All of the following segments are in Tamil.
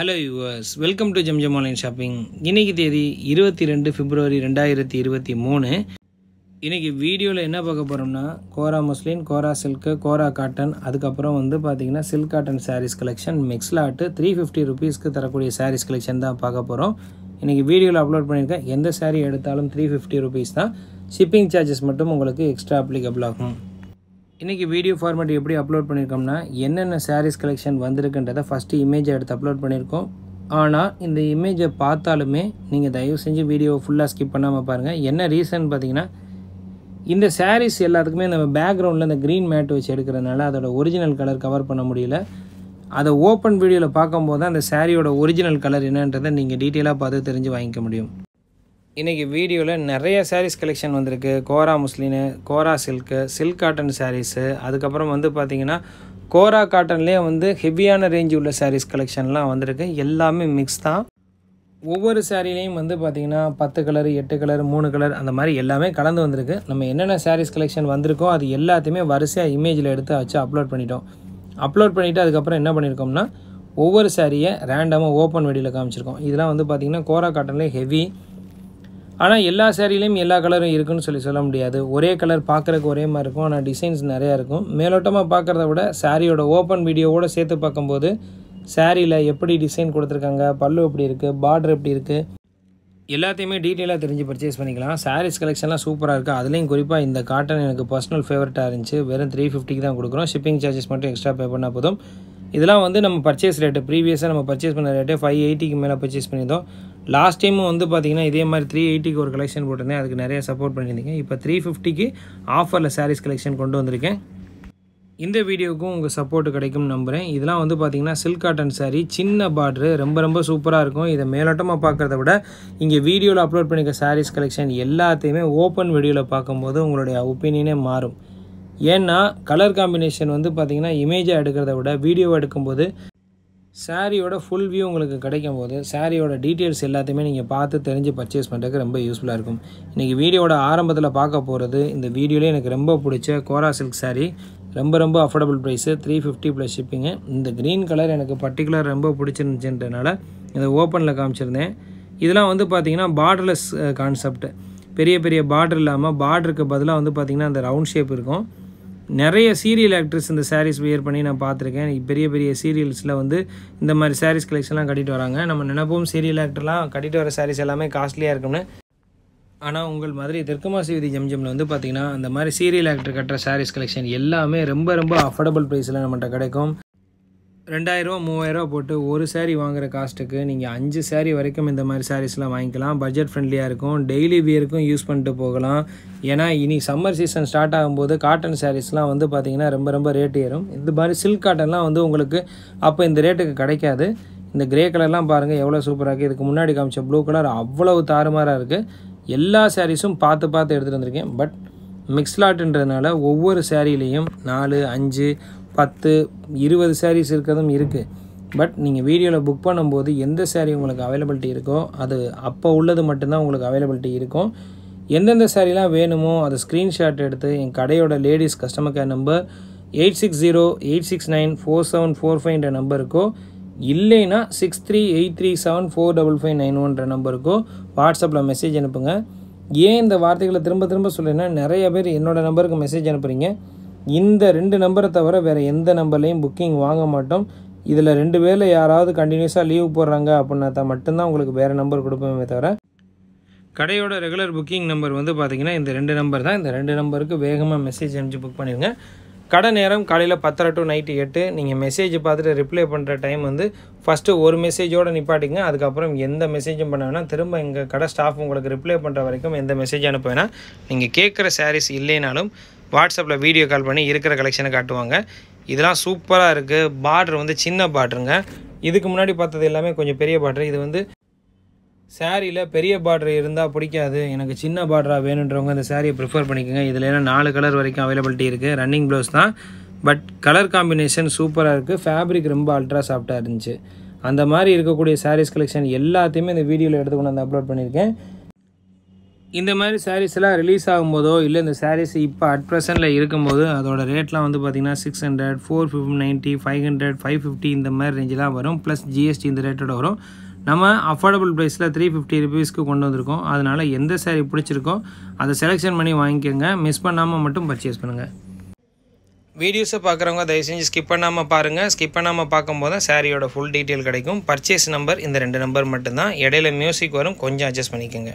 hello yours welcome to Zamzam online shopping இன்னைக்கு தேதி இருபத்தி ரெண்டு பிப்ரவரி ரெண்டாயிரத்தி இருபத்தி மூணு இன்றைக்கி வீடியோவில் என்ன பார்க்க போகிறோம்னா கோரா முஸ்லின் கோரா சில்க்கு கோரா காட்டன் அதுக்கப்புறம் வந்து பார்த்திங்கன்னா silk cotton sarees collection mix lot three fifty ருபீஸ்க்கு தரக்கூடிய சாரீஸ் கலெக்ஷன் தான் பார்க்க போகிறோம் இன்றைக்கி வீடியோவில் அப்லோட் பண்ணியிருக்கேன் எந்த saree எடுத்தாலும் த்ரீ ஃபிஃப்டி ருபீஸ் தான் ஷிப்பிங் சார்ஜஸ் மட்டும் உங்களுக்கு எக்ஸ்ட்ரா அப்ளிகபிள் ஆகும் இன்றைக்கி வீடியோ ஃபார்மேட் எப்படி அப்லோட் பண்ணியிருக்கோம்னா என்னென்ன சாரீஸ் கலெக்ஷன் வந்திருக்குன்றதை ஃபஸ்ட்டு இமேஜை எடுத்து அப்லோட் பண்ணியிருக்கோம் ஆனால் இந்த இமேஜை பார்த்தாலுமே நீங்கள் தயவு செஞ்சு வீடியோ ஃபுல்லாக ஸ்கிப் பண்ணாமல் பாருங்கள் என்ன ரீசன் பார்த்தீங்கன்னா இந்த சாரீஸ் எல்லாத்துக்குமே நம்ம பேக்ரவுண்டில் இந்த க்ரீன் மேட் வச்சு எடுக்கிறதுனால அதோட ஒரிஜினல் கலர் கவர் பண்ண முடியல அதை ஓப்பன் வீடியோவில் பார்க்கும்போது தான் அந்த சாரியோட ஒரிஜினல் கலர் என்னன்றதை நீங்கள் டீட்டெயிலாக பார்த்து தெரிஞ்சு வாங்கிக்க முடியும் இன்றைக்கி வீடியோவில் நிறைய சாரீஸ் கலெக்ஷன் வந்திருக்கு Kora muslin Kora silk silk cotton sarees அதுக்கப்புறம் வந்து பார்த்திங்கன்னா கோரா காட்டன்லேயே வந்து ஹெவியான ரேஞ்ச் உள்ள சாரீஸ் கலெக்ஷன்லாம் வந்திருக்கு எல்லாமே மிக்ஸ் தான் ஒவ்வொரு சாரீலையும் வந்து பார்த்திங்கன்னா பத்து கலர் எட்டு கலர் மூணு கலர் அந்த மாதிரி எல்லாமே கலந்து வந்திருக்கு நம்ம என்னென்ன சாரீஸ் கலெக்ஷன் வந்திருக்கோ அது எல்லாத்தையுமே வரிசையாக இமேஜில் எடுத்து வச்சு அப்லோட் பண்ணிட்டோம் அப்லோட் பண்ணிவிட்டு அதுக்கப்புறம் என்ன பண்ணியிருக்கோம்னா ஒவ்வொரு சாரியை ரேண்டமாக ஓப்பன் வெடியில் காமிச்சிருக்கோம் இதெல்லாம் வந்து பார்த்திங்கன்னா கோரா காட்டன்லேயே ஹெவி ஆனால் எல்லா சேரீலையும் எல்லா கலரும் இருக்குன்னு சொல்லி சொல்ல முடியாது ஒரே கலர் பார்க்குறக்கு ஒரே மாதிரி இருக்கும் ஆனால் டிசைன்ஸ் நிறையா இருக்கும் மேலோட்டமாக பார்க்குறத விட சாரியோட ஓப்பன் வீடியோவோட சேர்த்து பார்க்கும்போது சாரியில் எப்படி டிசைன் கொடுத்துருக்காங்க பல்லு எப்படி இருக்குது பார்டர் எப்படி இருக்குது எல்லாத்தையுமே டீட்டெயிலாக தெரிஞ்சு பர்ச்சேஸ் பண்ணிக்கலாம் சாரீஸ் கலெக்ஷன்லாம் சூப்பராக இருக்குது அதுலேயும் குறிப்பாக இந்த காட்டன் எனக்கு பர்சனல் ஃபேவரட்டாக இருந்துச்சு வெறும் த்ரீ ஃபிஃப்டிக்கு தான் கொடுக்குறோம் ஷிப்பிங் சார்ஜஸ் மட்டும் எக்ஸ்ட்ரா பே பண்ணால் போதும் இதெல்லாம் வந்து நம்ம பர்ச்சேஸ் ரேட்டு ப்ரீவியஸாக நம்ம பர்ச்சேஸ் பண்ண ரேட்டே ஃபைவ் எயிட்டிக்கு மேலே பர்ச்சேஸ் பண்ணியிருந்தோம் லாஸ்ட் டைமும் வந்து பார்த்தீங்கன்னா இதே மாதிரி த்ரீ எயிட்டிக்கு ஒரு கலெக்ஷன் போட்டிருந்தேன் அதுக்கு நிறைய சப்போர்ட் பண்ணியிருந்தீங்க இப்போ த்ரீ ஃபிஃப்டிக்கு ஆஃபரில் சாரீஸ் கலெக்ஷன் கொண்டு வந்திருக்கேன் இந்த வீடியோவுக்கும் உங்கள் சப்போர்ட் கிடைக்கும் நம்புகிறேன் இதெல்லாம் வந்து பார்த்தீங்கன்னா சில்க் காட்டன் saree சின்ன பார்ட்ரு ரொம்ப ரொம்ப சூப்பராக இருக்கும் இதை மேலோட்டமாக பார்க்குறத விட இங்கே வீடியோவில் அப்லோட் பண்ணிக்க சாரீஸ் கலெக்ஷன் எல்லாத்தையுமே ஓப்பன் வீடியோவில் பார்க்கும்போது உங்களுடைய ஒப்பீனியனே மாறும் ஏன்னா கலர் காம்பினேஷன் வந்து பார்த்தீங்கன்னா இமேஜாக எடுக்கிறத விட வீடியோவை எடுக்கும்போது சாரியோட ஃபுல் வியூ உங்களுக்கு கிடைக்கும் போது சாரியோட டீட்டெயில்ஸ் எல்லாத்தையுமே நீங்கள் பார்த்து தெரிஞ்சு பர்ச்சேஸ் பண்ணுறதுக்கு ரொம்ப யூஸ்ஃபுல்லாக இருக்கும் இன்றைக்கி வீடியோட ஆரம்பத்தில் பார்க்க போகிறது இந்த வீடியோலேயே எனக்கு ரொம்ப பிடிச்ச கோரா சில்க் saree ரொம்ப ரொம்ப affordable price three fifty plus shipping இந்த க்ரீன் கலர் எனக்கு பர்டிகுலர் ரொம்ப பிடிச்சிருந்துச்சுன்றனால இதை ஓப்பனில் காமிச்சிருந்தேன் இதெல்லாம் வந்து பார்த்திங்கன்னா பார்டர்லெஸ் கான்செப்ட் பெரிய பெரிய பார்டர் இல்லாமல் பார்டருக்கு பதிலாக வந்து பார்த்திங்கன்னா அந்த ரவுண்ட் ஷேப் இருக்கும் நிறைய சீரியல் ஆக்ட்ரஸ் இந்த சாரீஸ் வியர் பண்ணி நான் பார்த்துருக்கேன் பெரிய பெரிய சீரியல்ஸில் வந்து இந்த மாதிரி சாரீஸ் கலெக்ஷன்லாம் கட்டிட்டு வராங்க நம்ம நினைப்போம் சீரியல் ஆக்டர்லாம் கட்டிட்டு வர சாரீஸ் எல்லாமே காஸ்ட்லியாக இருக்கும்னு ஆனால் உங்கள் மாதிரி தெற்குமாசி விதி ஜம்ஜம்ல வந்து பார்த்தீங்கன்னா அந்த மாதிரி சீரியல் ஆக்டர் கட்டுற சாரீஸ் கலெக்ஷன் எல்லாமே ரொம்ப ரொம்ப அஃபோர்டபுள் ப்ரைஸில் நம்மகிட்ட கிடைக்கும் ரெண்டாயிரரூவா மூவாயிரரூவா போட்டு ஒரு saree வாங்குற காஸ்ட்டுக்கு நீங்கள் அஞ்சு saree வரைக்கும் இந்த மாதிரி சாரீஸ்லாம் வாங்கிக்கலாம் பட்ஜெட் ஃப்ரெண்ட்லியாக இருக்கும் டெய்லி வியருக்கும் யூஸ் பண்ணிட்டு போகலாம் ஏன்னா இனி சம்மர் சீசன் ஸ்டார்ட் ஆகும்போது காட்டன் சாரீஸ்லாம் வந்து பார்த்திங்கன்னா ரொம்ப ரொம்ப ரேட் ஏறும் இந்த மாதிரி சில்க் காட்டன்லாம் வந்து உங்களுக்கு அப்போ இந்த ரேட்டுக்கு கிடைக்காது இந்த கிரே கலர்லாம் பாருங்கள் எவ்வளோ சூப்பராக இருக்குது இதுக்கு முன்னாடி காமிச்ச ப்ளூ கலர் அவ்வளவு தாறுமாறாக இருக்குது எல்லா சாரீஸும் பார்த்து பார்த்து எடுத்துகிட்டு வந்திருக்கேன் பட் மிக்ஸ்லாட்டுன்றதுனால ஒவ்வொரு சாரீலேயும் நாலு அஞ்சு பத்து இருபது சாரீஸ் இருக்கிறதும் இருக்குது பட் நீங்கள் வீடியோவில் புக் பண்ணும்போது எந்த saree உங்களுக்கு அவைலபிலிட்டி இருக்கோ அது அப்போ உள்ளது மட்டும்தான் உங்களுக்கு அவைலபிலிட்டி இருக்கும் எந்தெந்த சாரீலாம் வேணுமோ அதை ஸ்க்ரீன்ஷாட் எடுத்து என் கடையோட ladies customer care number eight six zero eight six nine four seven four ஃபைவ்ன்ற நம்பருக்கோ இல்லைன்னா six three eight three seven four double five nine ஒன்ற நம்பருக்கோ வாட்ஸ்அப்பில் மெசேஜ் அனுப்புங்க ஏன் இந்த வார்த்தைகளை திரும்ப திரும்ப சொல்லுன்னா நிறைய பேர் என்னோட நம்பருக்கு மெசேஜ் அனுப்புகிறீங்க இந்த ரெண்டு நம்பரை தவிர வேறு எந்த நம்பர்லேயும் புக்கிங் வாங்க மாட்டோம் இதில் ரெண்டு பேரில் யாராவது கண்டினியூஸாக லீவ் போடுறாங்க அப்படின்னா தான் மட்டும்தான் உங்களுக்கு வேறு நம்பர் கொடுப்போமே தவிர கடையோட ரெகுலர் புக்கிங் நம்பர் வந்து பார்த்தீங்கன்னா இந்த ரெண்டு நம்பர் தான் இந்த ரெண்டு நம்பருக்கு வேகமாக மெசேஜ் அனுப்பிச்சு புக் பண்ணிடுங்க கடை நேரம் காலையில் பத்தரை டு நைட்டு எட்டு நீங்கள் மெசேஜ் பார்த்துட்டு ரிப்ளை பண்ணுற டைம் வந்து ஃபஸ்ட்டு ஒரு மெசேஜோடு நிப்பாட்டிங்க அதுக்கப்புறம் எந்த மெசேஜும் பண்ண வேணாம் திரும்ப எங்கள் கடை ஸ்டாஃப் உங்களுக்கு ரிப்ளை பண்ணுற வரைக்கும் எந்த மெசேஜ் அனுப்ப வேணாம் நீங்கள் கேட்குற சாரீஸ் இல்லைனாலும் வாட்ஸ்அப்பில் வீடியோ கால் பண்ணி இருக்கிற கலெக்ஷனை காட்டுவாங்க இதெல்லாம் சூப்பராக இருக்குது பார்டர் வந்து சின்ன பார்டருங்க இதுக்கு முன்னாடி பார்த்தது எல்லாமே கொஞ்சம் பெரிய பார்டர் இது வந்து சாரியில் பெரிய பார்டர் இருந்தால் பிடிக்காது எனக்கு சின்ன பார்டராக வேணுன்றவங்க இந்த சாரியை ப்ரிஃபர் பண்ணிக்கோங்க இதில் எல்லாம் நாலு கலர் வரைக்கும் அவைலபிலிட்டி இருக்குது ரன்னிங் ப்ளவுஸ் தான் பட் கலர் காம்பினேஷன் சூப்பராக இருக்குது ஃபேப்ரிக் ரொம்ப அல்ட்ரா சாஃப்டாக இருந்துச்சு அந்த மாதிரி இருக்கக்கூடிய சாரீஸ் கலெக்ஷன் எல்லாத்தையுமே இந்த வீடியோவில் எடுத்து கொண்டு வந்து அப்லோட் பண்ணியிருக்கேன் இந்த மாதிரி sarees எல்லாம் ரிலீஸ் ஆகும்போதோ இல்லை இந்த sarees இப்போ அட் ப்ரெசென்ட்டில் இருக்கும்போது அதோட ரேட்லாம் வந்து பார்த்திங்கன்னா six hundred four fifty ninety five hundred five fifty இந்த மாதிரி ரேஞ்செலாம் வரும் ப்ளஸ் ஜிஎஸ்டி இந்த ரேட்டோட வரும் நம்ம அஃபோர்டபுள் ப்ரைஸில் த்ரீ ஃபிஃப்டி ருபீஸ்க்கு கொண்டு வந்திருக்கோம் அதனால் எந்த saree பிடிச்சிருக்கோ அதை செலெக்ஷன் பண்ணி வாங்கிக்கோங்க மிஸ் பண்ணாமல் மட்டும் பர்ச்சேஸ் பண்ணுங்கள் வீடியோஸை பார்க்குறவங்க தயவு செஞ்சு ஸ்கிப் பண்ணாமல் பாருங்கள் ஸ்கிப் பண்ணாமல் பார்க்கும்போது தான் சாரியோட ஃபுல் டீட்டெயில் கிடைக்கும் பர்ச்சேஸ் நம்பர் இந்த ரெண்டு நம்பர் மட்டும்தான் இடையில மியூசிக் வரும் கொஞ்சம் அட்ஜஸ்ட் பண்ணிக்கோங்க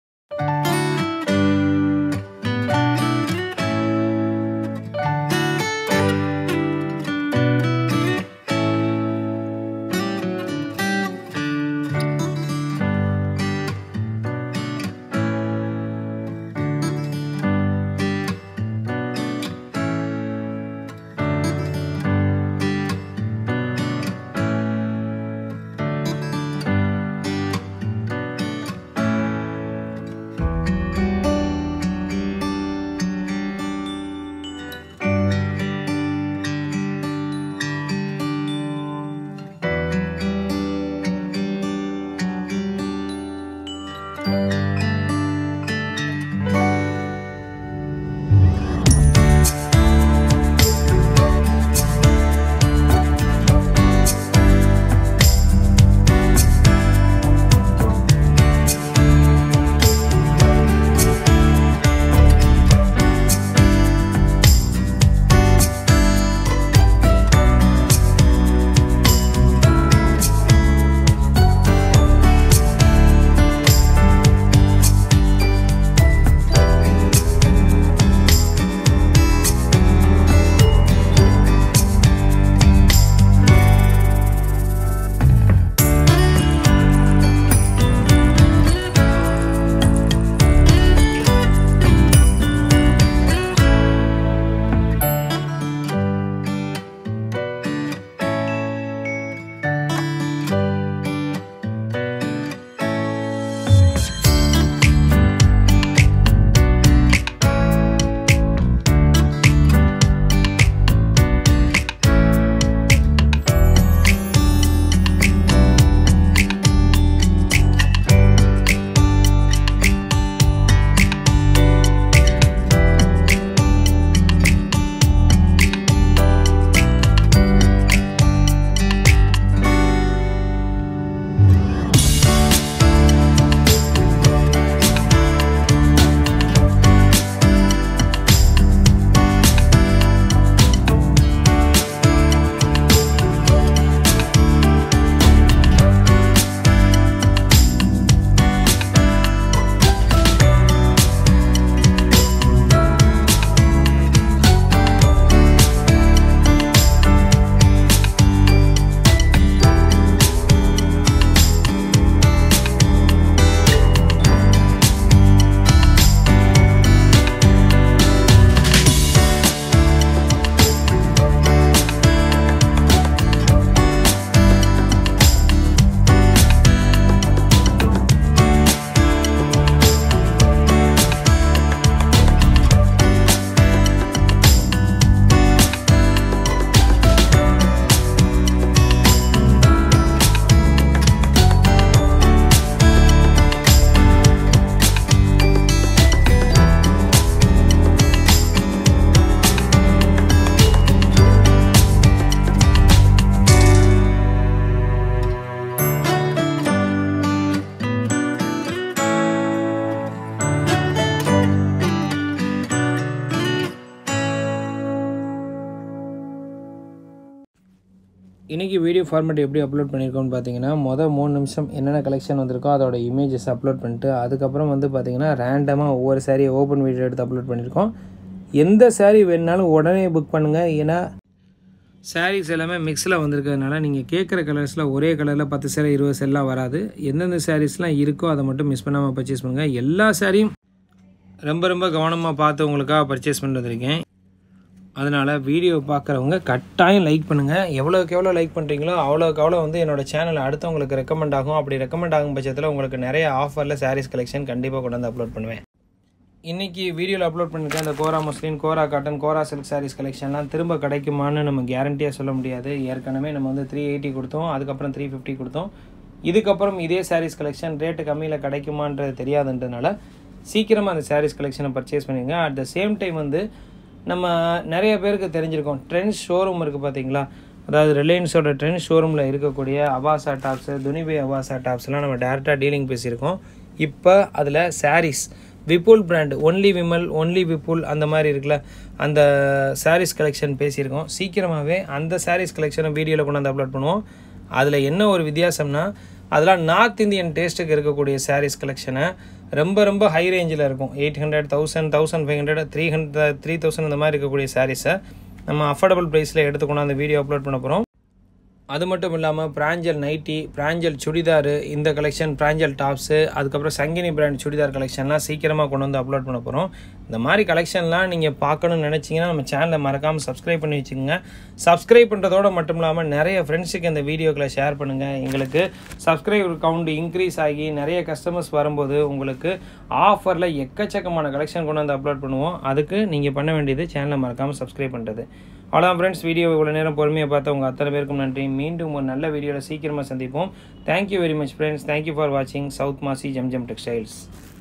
இன்றைக்கி வீடியோ ஃபார்மேட் எப்படி அப்லோட் பண்ணியிருக்கோம்னு பார்த்தீங்கன்னா மொதல் மூணு நிமிஷம் என்னென்ன கலெக்ஷன் வந்திருக்கோ அதோட இமேஜஸ் அப்லோட் பண்ணிட்டு அதுக்கப்புறம் வந்து பார்த்தீங்கன்னா ரேண்டமாக ஒவ்வொரு சாரியை ஓப்பன் வீடியோ எடுத்து அப்லோட் பண்ணியிருக்கோம் எந்த சாரீ வேணுனாலும் உடனே புக் பண்ணுங்கள் ஏன்னா சாரீஸ் எல்லாமே மிக்ஸில் வந்திருக்கிறதுனால நீங்கள் கேட்குற கலர்ஸில் ஒரே கலரில் பத்து சேலை இருபது சேலாம் வராது எந்தெந்த சாரீஸ்லாம் இருக்கோ அதை மட்டும் மிஸ் பண்ணாமல் பர்ச்சேஸ் பண்ணுங்கள் எல்லா சாரியும் ரொம்ப ரொம்ப கவனமாக பார்த்து உங்களுக்காக பர்ச்சேஸ் பண்ணிட்டு வந்திருக்கேன் அதனால் வீடியோ பார்க்குறவங்க கட்டாயம் லைக் பண்ணுங்கள் எவ்வளோக்கு எவ்வளோ லைக் பண்ணுறீங்களோ அவ்வளோக்கு அவ்வளோ வந்து என்னோடய சேனல் அடுத்தவங்களுக்கு ரெக்கமெண்ட் ஆகும் அப்படி ரெக்கமெண்ட் ஆகும் பட்சத்தில் உங்களுக்கு நிறைய ஆஃபரில் சாரீஸ் கலெக்ஷன் கண்டிப்பாக கொண்டு வந்து அப்லோட் பண்ணுவேன் இன்றைக்கி வீடியோவில் அப்லோட் பண்ணியிருக்கேன் இந்த kora muslin kora cotton kora silk sarees கலெக்ஷன்லாம் திரும்ப கிடைக்குமான்னு நம்ம கேரண்டியாக சொல்ல முடியாது ஏற்கனவே நம்ம வந்து த்ரீ எயிட்டி கொடுத்தோம் அதுக்கப்புறம் த்ரீ ஃபிஃப்டி கொடுத்தோம் இதுக்கப்புறம் இதே சாரீஸ் கலெக்ஷன் ரேட்டு கம்மியில் கிடைக்குமான்றது தெரியாதுன்றதுனால சீக்கிரமாக அந்த சாரீஸ் கலெக்ஷனை பர்ச்சேஸ் பண்ணிடுங்க அட் த சேம் டைம் வந்து நம்ம நிறைய பேருக்கு தெரிஞ்சிருக்கோம் ட்ரெண்ட்ஸ் ஷோரூம் இருக்குது பார்த்தீங்களா அதாவது ரிலையன்ஸோட ட்ரெண்ட் ஷோரூமில் இருக்கக்கூடிய அவாசா டாப்ஸு துனிபே அவாசா டாப்ஸ்லாம் நம்ம டேரெக்டாக டீலிங் பேசியிருக்கோம் இப்போ அதில் sarees Vipul brand only Vimal only Vipul அந்த மாதிரி இருக்குல்ல அந்த சாரீஸ் கலெக்ஷன் பேசியிருக்கோம் சீக்கிரமாகவே அந்த சாரீஸ் கலெக்ஷனை வீடியோவில் கொண்டு வந்து அப்லோட் பண்ணுவோம் அதில் என்ன ஒரு வித்தியாசம்னா அதெல்லாம் நார்த் இந்தியன் டேஸ்ட்டுக்கு இருக்கக்கூடிய சாரீஸ் கலெக்ஷனை ரொம்ப ரொம்ப ஹை ரேஞ்சில் இருக்கும் eight hundred thousand thousand five hundred three hundred three thousand இந்த மாதிரி இருக்கக்கூடிய சாரீஸை நம்ம அஃபோர்டபுள் ப்ரைஸில் எடுத்துக்கொண்டு அந்த வீடியோ அப்லோட் பண்ண போகிறோம் அது மட்டும் இல்லாமல் பிராஞ்சல் நைட்டி பிராஞ்சல் சுடிதார் இந்த கலெக்ஷன் பிராஞ்சல் டாப்ஸு அதுக்கப்புறம் சங்கினி பிராண்ட் சுடிதார் கலெக்ஷன்லாம் சீக்கிரமாக கொண்டு வந்து அப்லோட் பண்ண போகிறோம் இந்த மாதிரி கலெக்ஷன்லாம் நீங்கள் பார்க்கணும்னு நினச்சிங்கன்னா நம்ம சேனலை மறக்காமல் சப்ஸ்கிரைப் பண்ணி வச்சுக்கோங்க சப்ஸ்கிரைப் பண்ணுறதோட மட்டும் இல்லாமல் நிறைய ஃப்ரெண்ட்ஸுக்கு இந்த வீடியோக்களை ஷேர் பண்ணுங்கள் எங்களுக்கு சப்ஸ்கிரைபர் கவுண்ட் இன்க்ரீஸ் ஆகி நிறைய கஸ்டமர்ஸ் வரும்போது உங்களுக்கு ஆஃபரில் எக்கச்சக்கமான கலெக்ஷன் கொண்டு வந்து அப்லோட் பண்ணுவோம் அதுக்கு நீங்கள் பண்ண வேண்டியது சேனலை மறக்காமல் சப்ஸ்கிரைப் பண்ணுறது அவ்வளோதான் ஃப்ரெண்ட்ஸ் வீடியோ இவ்வளோ நேரம் பொறுமையாக பார்த்த உங்கள் அத்தனை பேருக்கும் நன்றி மீண்டும் ஒரு நல்ல வீடியோவில் சீக்கிரமாக சந்திப்போம் thank you very much friends thank you for வாட்சிங் சவுத் மாசி ஜம்ஜம் டெக்ஸ்டைல்ஸ்